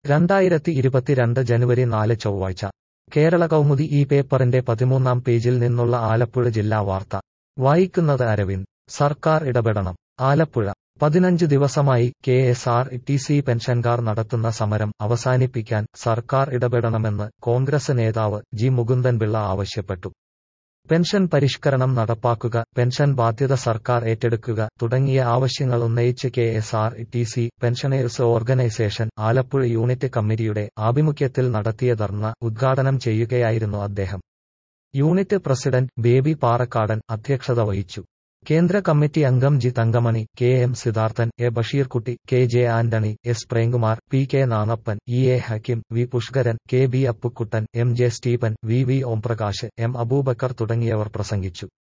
രണ്ടായിരത്തി ഇരുപത്തിരണ്ട് ജനുവരി നാല് ചൊവ്വാഴ്ച കേരള കൗമുദി ഈ പേപ്പറിന്റെ പതിമൂന്നാം പേജിൽ നിന്നുള്ള ആലപ്പുഴ ജില്ലാ വാർത്ത വായിക്കുന്നത് അരവിന്ദ് സർക്കാർ ഇടപെടണം ആലപ്പുഴ പതിനഞ്ച് ദിവസമായി K S R T C പെൻഷൻകാർ നടത്തുന്ന സമരം അവസാനിപ്പിക്കാൻ സർക്കാർ ഇടപെടണമെന്ന് കോൺഗ്രസ് നേതാവ് ജി മുകുന്ദൻപിള്ള ആവശ്യപ്പെട്ടു പെൻഷൻ പരിഷ്കരണം നടപ്പാക്കുക പെൻഷൻ ബാധ്യത സർക്കാർ ഏറ്റെടുക്കുക തുടങ്ങിയ ആവശ്യങ്ങൾ ഉന്നയിച്ച് K S R T C pensioners organisation Alappuzha unit കമ്മിറ്റിയുടെ ആഭിമുഖ്യത്തിൽ നടത്തിയ ധർണ ഉദ്ഘാടനം ചെയ്യുകയായിരുന്നു അദ്ദേഹം യൂണിറ്റ് പ്രസിഡന്റ് ബേബി പാറക്കാടൻ അധ്യക്ഷത വഹിച്ചു കേന്ദ്ര കമ്മിറ്റി അംഗം G Thankamani K M Sidharthan A Basheerkutty K J Antony S Premkumar P K Nanappan E A Hakkim V Pushkaran K B Appukuttan M J Stephen V V Omprakash M Abubacker തുടങ്ങിയവർ പ്രസംഗിച്ചു